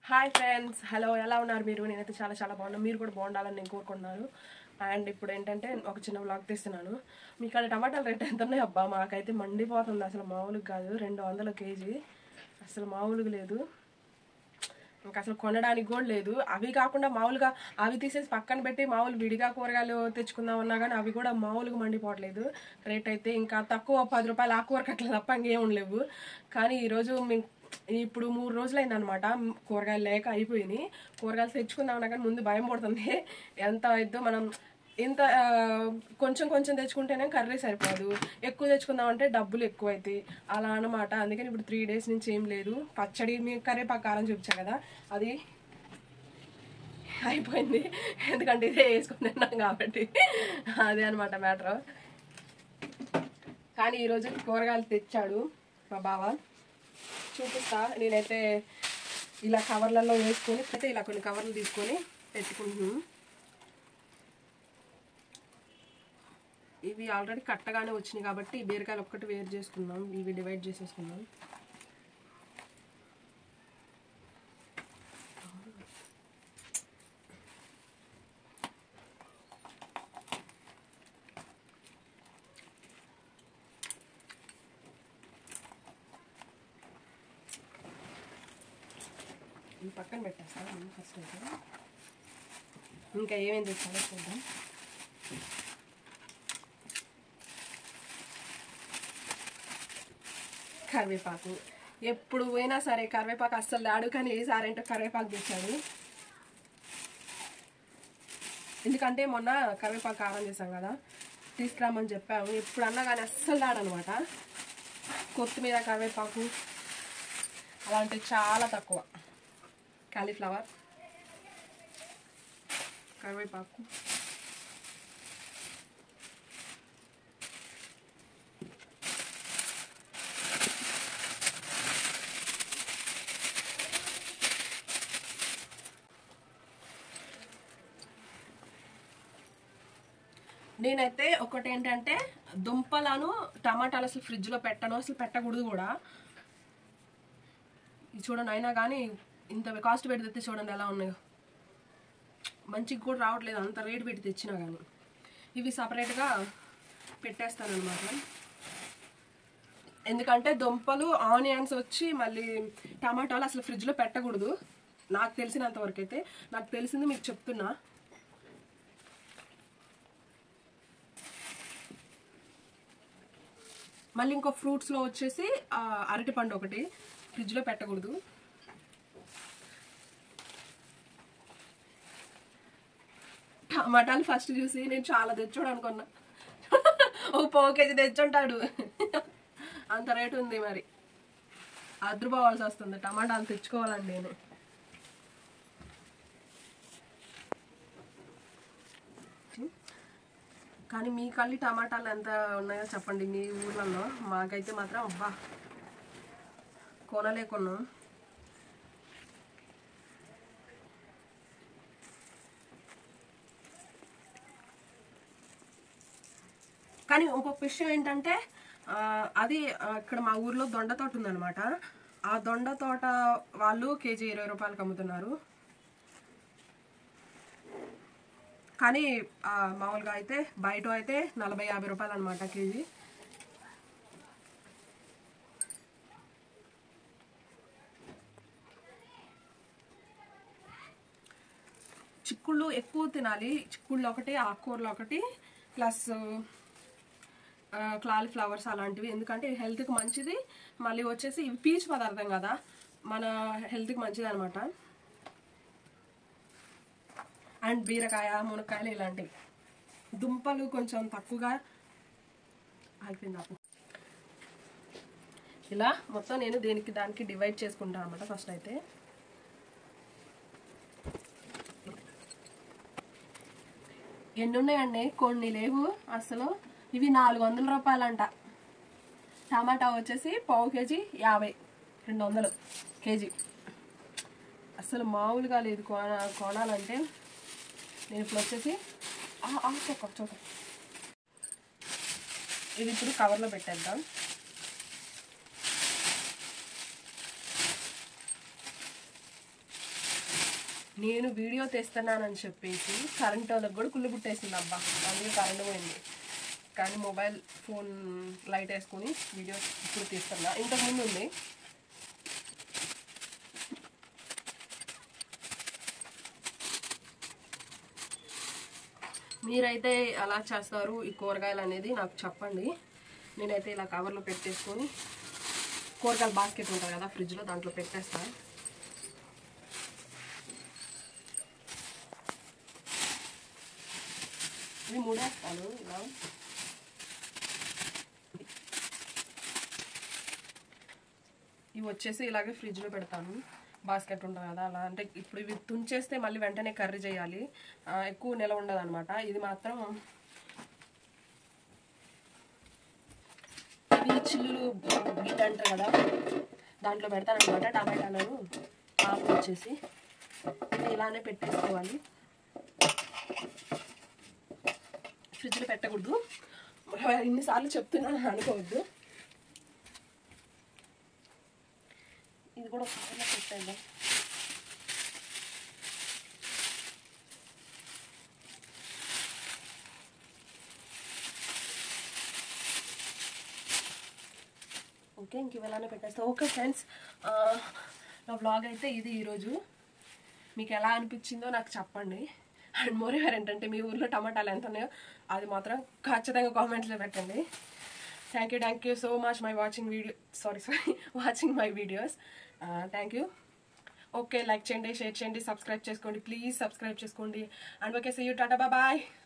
hi friends hello ఎలా ఉన్నారు మీరు నేనైతే చాలా చాలా బాగున్నాను మీరు కూడా బాగుండాలని నేను కోరుకుంటున్నాను అండ్ ఇప్పుడు ఏంటంటే ఒక చిన్న వ్లాగ్ తీస్తున్నాను మీకు అక్కడ టమాటాల రేట్ ఎంత ఉన్నాయి అబ్బా మాకైతే మండిపోతుంది అసలు మామూలుగా కాదు రెండు వందల కేజీ అసలు మామూలుగా లేదు ఇంకా అసలు కొనడానికి కూడా లేదు అవి కాకుండా మామూలుగా అవి తీసేసి పక్కన పెట్టి మామూలు విడిగా కూరగాయలు తెచ్చుకుందామన్నా కానీ అవి కూడా మామూలుగా మండిపోవట్లేదు రేట్ అయితే ఇంకా తక్కువ పది రూపాయలు ఆ కూర కట్టలు తప్ప ఇంకేం ఉండలేవు కానీ ఈరోజు మేము ఇప్పుడు మూడు రోజులైంది అనమాట కూరగాయలు లేక అయిపోయినాయి కూరగాయలు తెచ్చుకుందామన్నా కానీ ముందు భయం పడుతుంది ఎంత అయిద్దో మనం ఇంత ఆ, కొంచెం కొంచెం తెచ్చుకుంటేనే కర్రీ సరిపోదు ఎక్కువ తెచ్చుకుందామంటే డబ్బులు ఎక్కువ అవుతాయి అలా అన్నమాట అందుకని ఇప్పుడు త్రీ డేస్ నుంచి ఏం లేదు పచ్చడి మీ కర్రేపాకు కారం చూపించా కదా అది అయిపోయింది ఎందుకంటే ఇదే వేసుకుని తిన్నాం కాబట్టి అదే అనమాట మ్యాటర్ కానీ ఈరోజు కూరగాయలు తెచ్చాడు మా బావ చూపిస్తా నేనైతే ఇలా కవర్లలో వేసుకొని అయితే ఇలా కొన్ని కవర్లు తీసుకొని పెట్టుకుంటున్నాను ఇవి ఆల్రెడీ కట్టగానే వచ్చినాయి కాబట్టి ఈ బీరకాయలు ఒక్కటి వేరు చేసుకుందాం ఇవి డివైడ్ చేసేసుకుందాం ఇవి పక్కన పెట్టేస్తాను ఫస్ట్ అయితే ఇంకా ఏమేమి తెచ్చాలో చూద్దాం కరివేపాకు ఎప్పుడు పోయినా సరే కరివేపాకు అస్సలు లాడు కానీ ఈసారి ఏంటో కరివేపాకు తెచ్చాడు ఎందుకంటే మొన్న కరివేపాకు కారం చేసాం కదా తీసుకురామని చెప్పాము ఎప్పుడన్నా కానీ అస్సలు లాడనమాట కొత్తిమీర కరివేపాకు అలాంటివి చాలా తక్కువ కాలీఫ్లవర్ కరివేపాకు నేనైతే ఒకటి ఏంటంటే దుంపలను టమాటాలు అసలు ఫ్రిడ్జ్లో పెట్టను అసలు పెట్టకూడదు కూడా ఇది చూడండి అయినా కానీ ఇంత కాస్ట్ పెట్టి తెస్తే చూడండి ఎలా ఉన్నాయో మంచిగా కూడా రావట్లేదు అంత రేటు పెట్టి తెచ్చినా కానీ ఇవి సపరేట్గా పెట్టేస్తాను అనమాట ఎందుకంటే దుంపలు ఆనియన్స్ వచ్చి మళ్ళీ టమాటాలు అసలు ఫ్రిడ్జ్లో పెట్టకూడదు నాకు తెలిసినంత వరకు అయితే నాకు తెలిసింది మీకు చెప్తున్నా మళ్ళీ ఇంకో ఫ్రూట్స్లో వచ్చేసి ఆ, అరటిపండు ఒకటి ఫ్రిడ్జ్లో పెట్టకూడదు టమాటాలు ఫస్ట్ చూసి నేను చాలా తెచ్చాడు అనుకున్నా ఒక పావు కేజీ తెచ్చుంటాడు అంత రేటు ఉంది మరి అద్రుపోవాల్సి వస్తుంది టమాటాలు తెచ్చుకోవాలండి నేను కానీ మీ కళ్ళి టమాటాలు ఎంత ఉన్నాయో చెప్పండి మీ ఊర్లలో మాకైతే మాత్రం అబ్బా కొనలే కొన్నాం కానీ ఇంకొక విషయం ఏంటంటే ఆ, అది ఆ, ఇక్కడ మా ఊర్లో దొండ తోట ఉందన్నమాట ఆ దొండ తోట వాళ్ళు కేజీ ఇరవై రూపాయలకి అమ్ముతున్నారు కానీ ఆ, మామూలుగా అయితే బయట అయితే నలభై యాభై రూపాయలు అనమాట కేజీ చిక్కుళ్ళు ఎక్కువ తినాలి చిక్కుళ్ళు ఒకటి ఆకుకూరలు ఒకటి ప్లస్ క్లాలిఫ్లవర్స్ అలాంటివి ఎందుకంటే హెల్త్కి మంచిది మళ్ళీ వచ్చేసి ఇవి పీచు పదార్థం కదా మన హెల్త్కి మంచిది అనమాట అండ్ బీరకాయ మునక్కాయలు ఇలాంటివి దుంపలు కొంచెం తక్కువగా అయిపోయింది నాకు ఇలా మొత్తం నేను దేనికి దానికి డివైడ్ చేసుకుంటాను అనమాట ఫస్ట్ అయితే ఎన్ని ఉన్నాయండి కొన్ని లేవు అసలు ఇవి నాలుగు వందల రూపాయలంట టమాటా వచ్చేసి పావు కేజీ యాభై రెండు వందలు కేజీ అసలు మామూలుగా లేదు కొన కొనాలంటే నేను ఇప్పుడు వచ్చేసి ఆ, ఆ, చూక చూక ఇది ఇప్పుడు కవర్లో పెట్టేద్దాం నేను వీడియో తీస్తున్నానని చెప్పేసి కరెంట్ వాళ్ళకి కూడా కుళ్ళు పుట్టేసింది అబ్బా అందుకే కరెంట్ పోయింది కానీ మొబైల్ ఫోన్ లైట్ వేసుకుని వీడియో ఇప్పుడు తీస్తున్నా ఇంతకుముందు ఉంది మీరైతే ఎలా చేస్తారు ఈ కూరగాయలు అనేది నాకు చెప్పండి నేనైతే ఇలా కవర్లో పెట్టేసుకొని కూరగాయల బాస్కెట్ ఉంటుంది కదా ఫ్రిడ్జ్లో దాంట్లో పెట్టేస్తాను ఇది మూడేస్తాను ఇలా ఇవి వచ్చేసి ఇలాగే ఫ్రిడ్జ్లో పెడతాను బాస్కెట్ ఉంటుంది కదా అలా అంటే ఇప్పుడు ఇవి తుంచేస్తే మళ్ళీ వెంటనే కర్రీ చేయాలి ఆ, ఎక్కువ నిల ఉండదు అనమాట ఇది మాత్రం ఇవి చిల్లులు గిట్ అంటారు కదా దాంట్లో పెడతాను అనమాట టమాటాలను ఆకు వచ్చేసి ఇది ఇలానే పెట్టేసుకోవాలి ఫ్రిడ్జ్లో పెట్టకూడదు ఇన్నిసార్లు చెప్తున్నాను అనుకోవద్దు ఇది కూడా ఒకసారి పెట్టేద్దాం ఓకే ఇంక ఇవలానే పెట్టేస్తా ఓకే ఫ్రెండ్స్ నా బ్లాగ్ అయితే ఇది ఈరోజు మీకు ఎలా అనిపించిందో నాకు చెప్పండి అండ్ మోర్ ఎవర్ ఏంటంటే మీ ఊర్లో టమాటాలు ఎంత ఉన్నాయో అది మాత్రం ఖచ్చితంగా కామెంట్స్లో పెట్టండి thank you thank you so much my watching video sorry sorry watching my videos thank you okay like చేయండి షేర్ చేయండి సబ్స్క్రైబ్ చేసుకోండి ప్లీజ్ సబ్స్క్రైబ్ చేసుకోండి అండ్ ఓకే సీ యూ టాటా బాయ్